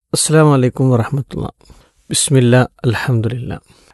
അസ്സാം വലൈക്കും വറഹമത്തുള്ള ബിസ്മില്ല അലഹമുല്ല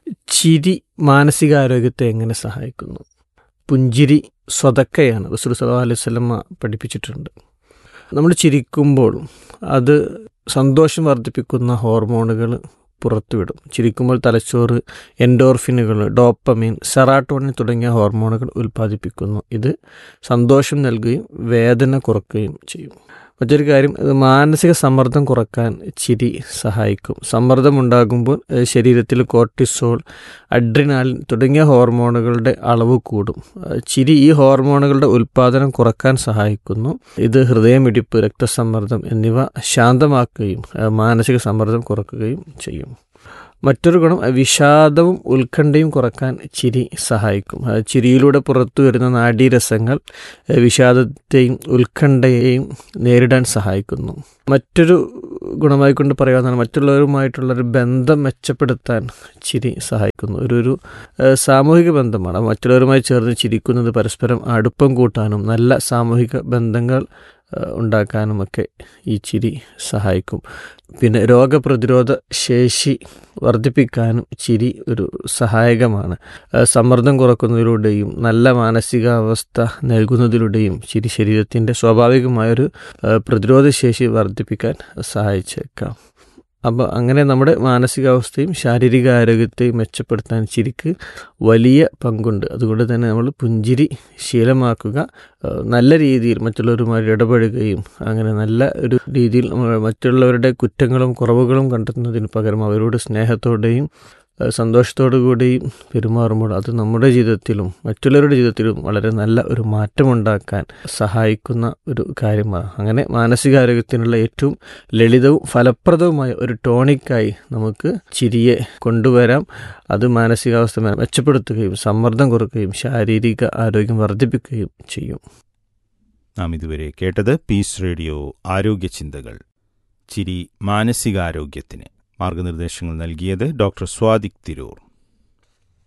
ചിരി മാനസികാരോഗ്യത്തെ എങ്ങനെ സഹായിക്കുന്നു പുഞ്ചിരി സ്വതക്കയാണ് റസൂൽ സല്ലാ അലൈഹി സ്വലമ്മ പഠിപ്പിച്ചിട്ടുണ്ട് നമ്മൾ ചിരിക്കുമ്പോൾ അത് സന്തോഷം വർദ്ധിപ്പിക്കുന്ന ഹോർമോണുകൾ പുറത്തുവിടും ചിരിക്കുമ്പോൾ തലച്ചോറ് എൻഡോർഫിനുകൾ ഡോപ്പമീൻ സെറാട്ടോണിൻ തുടങ്ങിയ ഹോർമോണുകൾ ഉൽപ്പാദിപ്പിക്കുന്നു ഇത് സന്തോഷം നൽകുകയും വേദന കുറയ്ക്കുകയും ചെയ്യും മറ്റൊരു കാര്യം ഇത് മാനസിക സമ്മർദ്ദം കുറക്കാൻ ചിരി സഹായിക്കും സമ്മർദ്ദം ഉണ്ടാകുമ്പോൾ ശരീരത്തിൽ കോർട്ടിസോൾ അഡ്രിനാലിൻ തുടങ്ങിയ ഹോർമോണുകളുടെ അളവ് കൂടും ചിരി ഈ ഹോർമോണുകളുടെ ഉൽപ്പാദനം കുറക്കാൻ സഹായിക്കുന്നു ഇത് ഹൃദയമിടിപ്പ് രക്തസമ്മർദ്ദം എന്നിവ ശാന്തമാക്കുകയും മാനസിക സമ്മർദ്ദം കുറക്കുകയും ചെയ്യും മറ്റൊരു ഗുണം വിഷാദവും ഉത്കണ്ഠയും കുറക്കാൻ ചിരി സഹായിക്കും ചിരിയിലൂടെ പുറത്തു വരുന്ന നാഡീരസങ്ങൾ വിഷാദത്തെയും ഉത്കണ്ഠയെയും നേരിടാൻ സഹായിക്കുന്നു മറ്റൊരു ഗുണമായി കൊണ്ട് പറയാവുന്നതാണ് മറ്റുള്ളവരുമായിട്ടുള്ളൊരു ബന്ധം മെച്ചപ്പെടുത്താൻ ചിരി സഹായിക്കുന്നു ഒരു ഒരു സാമൂഹിക ബന്ധമാണ് മറ്റുള്ളവരുമായി ചേർന്ന് ചിരിക്കുന്നത് പരസ്പരം അടുപ്പം കൂട്ടാനും നല്ല സാമൂഹിക ബന്ധങ്ങൾ ഉണ്ടാക്കാനുമൊക്കെ ഈ ചിരി സഹായിക്കും പിന്നെ രോഗപ്രതിരോധ ശേഷി വർദ്ധിപ്പിക്കാനും ചിരി ഒരു സഹായകമാണ് സമ്മർദ്ദം കുറക്കുന്നതിലൂടെയും നല്ല മാനസികാവസ്ഥ നൽകുന്നതിലൂടെയും ചിരി ശരീരത്തിൻ്റെ സ്വാഭാവികമായൊരു പ്രതിരോധ ശേഷി വർദ്ധിപ്പിക്കാൻ സഹായിച്ചേക്കാം അപ്പോൾ അങ്ങനെ നമ്മുടെ മാനസികാവസ്ഥയും ശാരീരിക ആരോഗ്യത്തെയും മെച്ചപ്പെടുത്താൻ ചിരിക്ക് വലിയ പങ്കുണ്ട് അതുകൊണ്ട് തന്നെ നമ്മൾ പുഞ്ചിരി ശീലമാക്കുക നല്ല രീതിയിൽ മറ്റുള്ളവരുമായി ഇടപഴകുകയും അങ്ങനെ നല്ല ഒരു രീതിയിൽ മറ്റുള്ളവരുടെ കുറ്റങ്ങളും കുറവുകളും കണ്ടെത്തുന്നതിന് പകരം അവരോട് സ്നേഹത്തോടെയും സന്തോഷത്തോടു കൂടിയും പെരുമാറുമ്പോൾ അത് നമ്മുടെ ജീവിതത്തിലും മറ്റുള്ളവരുടെ ജീവിതത്തിലും വളരെ നല്ല ഒരു മാറ്റമുണ്ടാക്കാൻ സഹായിക്കുന്ന ഒരു കാര്യമാണ് അങ്ങനെ മാനസികാരോഗ്യത്തിനുള്ള ഏറ്റവും ലളിതവും ഫലപ്രദവുമായ ഒരു ടോണിക്കായി നമുക്ക് ചിരിയെ കൊണ്ടുവരാം അത് മാനസികാവസ്ഥ മെച്ചപ്പെടുത്തുകയും സമ്മർദ്ദം കുറയ്ക്കുകയും ശാരീരിക ആരോഗ്യം വർദ്ധിപ്പിക്കുകയും ചെയ്യും നാം ഇതുവരെ കേട്ടത് പീസ് റേഡിയോ ആരോഗ്യ ചിന്തകൾ ചിരി മാനസികാരോഗ്യത്തിന് മാർഗനിർദ്ദേശങ്ങൾ നൽകിയത് ഡോക്ടർ സ്വാദിക് തിരൂർ